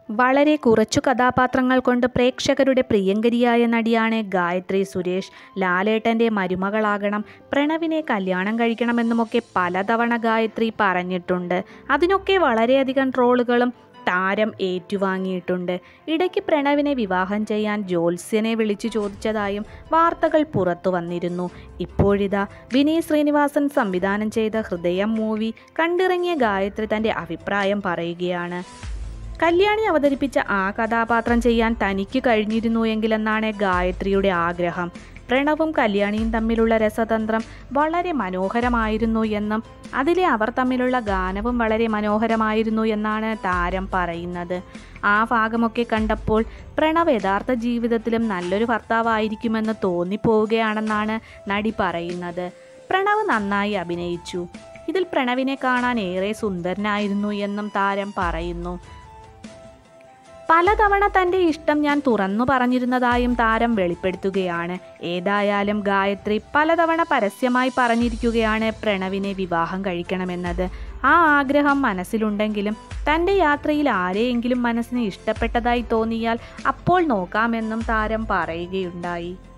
വളരെ കുറച്ചു കഥാപാത്രങ്ങൾ കൊണ്ട് പ്രേക്ഷകരുടെ പ്രിയങ്കരിയായ നടിയാണ് ഗായത്രി സുരേഷ് ലാലേട്ടൻ്റെ മരുമകളാകണം പ്രണവിനെ കല്യാണം കഴിക്കണമെന്നുമൊക്കെ പലതവണ ഗായത്രി പറഞ്ഞിട്ടുണ്ട് അതിനൊക്കെ വളരെയധികം ട്രോളുകളും താരം ഏറ്റുവാങ്ങിയിട്ടുണ്ട് ഇടയ്ക്ക് പ്രണവിനെ വിവാഹം ചെയ്യാൻ ജ്യോത്സ്യനെ വിളിച്ചു ചോദിച്ചതായും വാർത്തകൾ പുറത്തു വന്നിരുന്നു ഇപ്പോഴിതാ വിനീത് ശ്രീനിവാസൻ സംവിധാനം ചെയ്ത ഹൃദയം മൂവി കണ്ടിറങ്ങിയ ഗായത്രി തൻ്റെ അഭിപ്രായം പറയുകയാണ് കല്യാണി അവതരിപ്പിച്ച ആ കഥാപാത്രം ചെയ്യാൻ തനിക്ക് കഴിഞ്ഞിരുന്നു എങ്കിലെന്നാണ് ഗായത്രിയുടെ ആഗ്രഹം പ്രണവും കല്യാണിയും തമ്മിലുള്ള രസതന്ത്രം വളരെ മനോഹരമായിരുന്നു എന്നും അതിലെ അവർ തമ്മിലുള്ള ഗാനവും വളരെ മനോഹരമായിരുന്നു എന്നാണ് താരം പറയുന്നത് ആ ഭാഗമൊക്കെ കണ്ടപ്പോൾ പ്രണവ് യഥാർത്ഥ ജീവിതത്തിലും നല്ലൊരു ഭർത്താവായിരിക്കുമെന്ന് തോന്നിപ്പോവുകയാണെന്നാണ് നടി പറയുന്നത് പ്രണവ് നന്നായി അഭിനയിച്ചു ഇതിൽ പ്രണവിനെ കാണാൻ ഏറെ സുന്ദരനായിരുന്നു എന്നും താരം പറയുന്നു പലതവണ തൻ്റെ ഇഷ്ടം ഞാൻ തുറന്നു പറഞ്ഞിരുന്നതായും താരം വെളിപ്പെടുത്തുകയാണ് ഏതായാലും ഗായത്രി പലതവണ പരസ്യമായി പറഞ്ഞിരിക്കുകയാണ് പ്രണവിനെ വിവാഹം കഴിക്കണമെന്നത് ആ ആഗ്രഹം മനസ്സിലുണ്ടെങ്കിലും തൻ്റെ യാത്രയിൽ ആരെയെങ്കിലും മനസ്സിന് ഇഷ്ടപ്പെട്ടതായി തോന്നിയാൽ അപ്പോൾ നോക്കാമെന്നും താരം പറയുകയുണ്ടായി